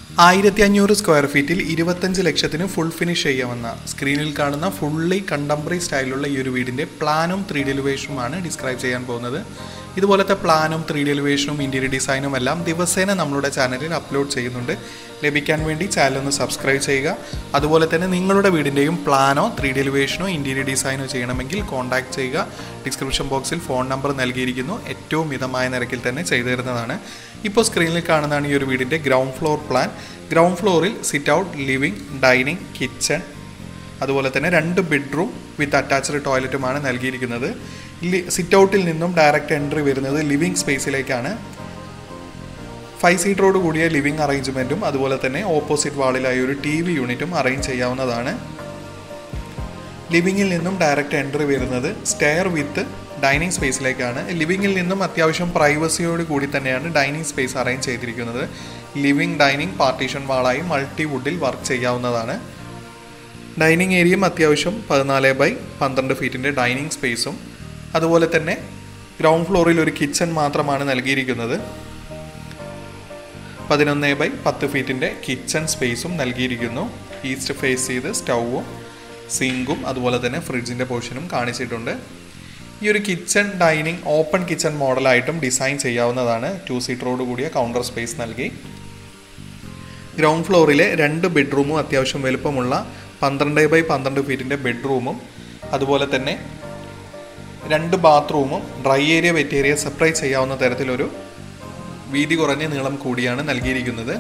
ആയിരത്തി അഞ്ഞൂറ് സ്ക്വയർ ഫീറ്റിൽ ഇരുപത്തഞ്ച് ലക്ഷത്തിന് ഫുൾ ഫിനിഷ് ചെയ്യാവുന്ന സ്ക്രീനിൽ കാണുന്ന ഫുള്ളി കണ്ടംപററി സ്റ്റൈലുള്ള ഈ ഒരു വീടിൻ്റെ പ്ലാനും ത്രീ ഡി എലിവേഷനുമാണ് ഡിസ്ക്രൈബ് ചെയ്യാൻ പോകുന്നത് ഇതുപോലത്തെ പ്ലാനും ത്രീ ഡി എലിവേഷനും ഇൻറ്റീരിയർ ഡിസൈനും എല്ലാം ദിവസേന നമ്മളുടെ ചാനലിൽ അപ്ലോഡ് ചെയ്യുന്നുണ്ട് ലഭിക്കാൻ വേണ്ടി ചാനൽ ഒന്ന് സബ്സ്ക്രൈബ് ചെയ്യുക അതുപോലെ തന്നെ നിങ്ങളുടെ വീടിൻ്റെയും പ്ലാനോ ത്രീ ഡി എലിവേഷനോ ഇൻറ്റീരിയർ ഡിസൈനോ ചെയ്യണമെങ്കിൽ കോൺടാക്ട് ചെയ്യുക ഡിസ്ക്രിപ്ഷൻ ബോക്സിൽ ഫോൺ നമ്പർ നൽകിയിരിക്കുന്നു ഏറ്റവും മിതമായ നിരക്കിൽ തന്നെ ചെയ്തു തരുന്നതാണ് ഇപ്പോൾ സ്ക്രീനിൽ കാണുന്നതാണ് ഈ ഒരു വീടിൻ്റെ ഗ്രൗണ്ട് ഫ്ലോർ പ്ലാൻ ഗ്രൗണ്ട് ഫ്ലോറിൽ sit out living dining kitchen അതുപോലെ തന്നെ രണ്ട് ബെഡ്റൂം വിത്ത് അറ്റാച്ച്ഡ് ടോയ്ലറ്റുമാണ് നൽകിയിരിക്കുന്നത് സിറ്റ് ഔട്ടിൽ നിന്നും ഡയറക്റ്റ് എൻട്രി വരുന്നത് ലിവിംഗ് സ്പേസിലേക്കാണ് ഫൈവ് സീറ്ററോട് കൂടിയ ലിവിംഗ് അറേഞ്ച്മെൻറ്റും അതുപോലെ തന്നെ ഓപ്പോസിറ്റ് വാളിലായി ഒരു ടി വി യൂണിറ്റും അറേഞ്ച് ചെയ്യാവുന്നതാണ് ലിവിങ്ങിൽ നിന്നും ഡയറക്റ്റ് എൻട്രി വരുന്നത് സ്റ്റെയർ വിത്ത് ഡൈനിങ് സ്പേസിലേക്കാണ് ലിവിങ്ങിൽ നിന്നും അത്യാവശ്യം പ്രൈവസിയോട് കൂടി തന്നെയാണ് ഡൈനിങ് സ്പേസ് അറേഞ്ച് ചെയ്തിരിക്കുന്നത് ലിവിംഗ് ഡൈനിങ് പാർട്ടീഷൻ വാളായി മൾട്ടി വുഡിൽ വർക്ക് ചെയ്യാവുന്നതാണ് ഡൈനിങ് ഏരിയയും അത്യാവശ്യം പതിനാല് ബൈ പന്ത്രണ്ട് ഫീറ്റിൻ്റെ ഡൈനിങ് സ്പേസും അതുപോലെ തന്നെ ഗ്രൗണ്ട് ഫ്ലോറിൽ ഒരു കിച്ചൺ മാത്രമാണ് നൽകിയിരിക്കുന്നത് പതിനൊന്ന് ബൈ പത്ത് ഫീറ്റിൻ്റെ കിച്ചൺ സ്പേസും നൽകിയിരിക്കുന്നു ഈസ്റ്റ് ഫേസ് ചെയ്ത് സ്റ്റൗവും സിങ്കും അതുപോലെ തന്നെ ഫ്രിഡ്ജിൻ്റെ പോർഷനും കാണിച്ചിട്ടുണ്ട് ഈ ഒരു കിച്ചൺ ഡൈനിങ് ഓപ്പൺ കിച്ചൺ മോഡലായിട്ടും ഡിസൈൻ ചെയ്യാവുന്നതാണ് ടു സീറ്ററോട് കൂടിയ കൗണ്ടർ സ്പേസ് നൽകി ഗ്രൗണ്ട് ഫ്ലോറിലെ രണ്ട് ബെഡ്റൂമും അത്യാവശ്യം വലുപ്പമുള്ള പന്ത്രണ്ട് ബൈ പന്ത്രണ്ട് ഫീറ്റിൻ്റെ ബെഡ്റൂമും അതുപോലെ തന്നെ രണ്ട് ബാത്റൂമും dry area wet area separate ചെയ്യാവുന്ന തരത്തിലൊരു വീതി കുറഞ്ഞ നീളം കൂടിയാണ് നൽകിയിരിക്കുന്നത്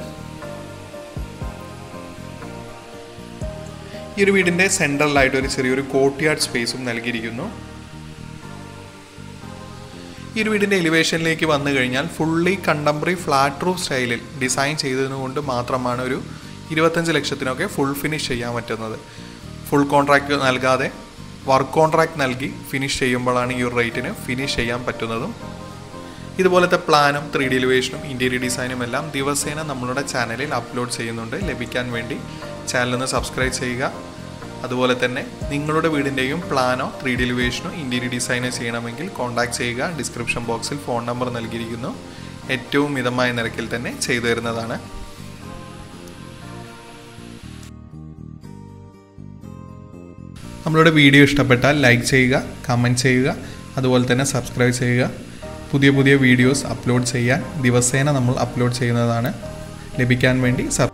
ഈ ഒരു വീടിൻ്റെ സെൻട്രലായിട്ട് ഒരു ചെറിയൊരു കോർട്ട്യാർഡ് സ്പേസും നൽകിയിരിക്കുന്നു ഈ ഒരു വീടിൻ്റെ എലിവേഷനിലേക്ക് വന്നു കഴിഞ്ഞാൽ ഫുള്ളി കണ്ടംപററി ഫ്ലാറ്റ് റൂഫ് സ്റ്റൈലിൽ ഡിസൈൻ ചെയ്തതുകൊണ്ട് മാത്രമാണ് ഒരു ഇരുപത്തഞ്ച് ലക്ഷത്തിനൊക്കെ ഫുൾ ഫിനിഷ് ചെയ്യാൻ പറ്റുന്നത് ഫുൾ കോൺട്രാക്ട് നൽകാതെ വർക്ക് കോൺട്രാക്ട് നൽകി ഫിനിഷ് ചെയ്യുമ്പോഴാണ് ഈ ഒരു റേറ്റിന് ഫിനിഷ് ചെയ്യാൻ പറ്റുന്നതും ഇതുപോലത്തെ പ്ലാനും ത്രീ ഡി എലിവേഷനും ഇൻറ്റീരിയർ ഡിസൈനും എല്ലാം ദിവസേന നമ്മളുടെ ചാനലിൽ അപ്ലോഡ് ചെയ്യുന്നുണ്ട് ലഭിക്കാൻ വേണ്ടി ചാനലൊന്ന് സബ്സ്ക്രൈബ് ചെയ്യുക അതുപോലെ തന്നെ നിങ്ങളുടെ വീടിൻ്റെയും പ്ലാനോ ത്രീ ഡി എലിവേഷനോ ഇൻറ്റീരിയർ ഡിസൈനോ ചെയ്യണമെങ്കിൽ കോൺടാക്ട് ചെയ്യുക ഡിസ്ക്രിപ്ഷൻ ബോക്സിൽ ഫോൺ നമ്പർ നൽകിയിരിക്കുന്നു ഏറ്റവും മിതമായ നിരക്കിൽ തന്നെ ചെയ്തു തരുന്നതാണ് നമ്മളുടെ വീഡിയോ ഇഷ്ടപ്പെട്ടാൽ ലൈക്ക് ചെയ്യുക കമൻറ്റ് ചെയ്യുക അതുപോലെ തന്നെ സബ്സ്ക്രൈബ് ചെയ്യുക പുതിയ പുതിയ വീഡിയോസ് അപ്ലോഡ് ചെയ്യാൻ ദിവസേന നമ്മൾ അപ്ലോഡ് ചെയ്യുന്നതാണ് ലഭിക്കാൻ വേണ്ടി സബ്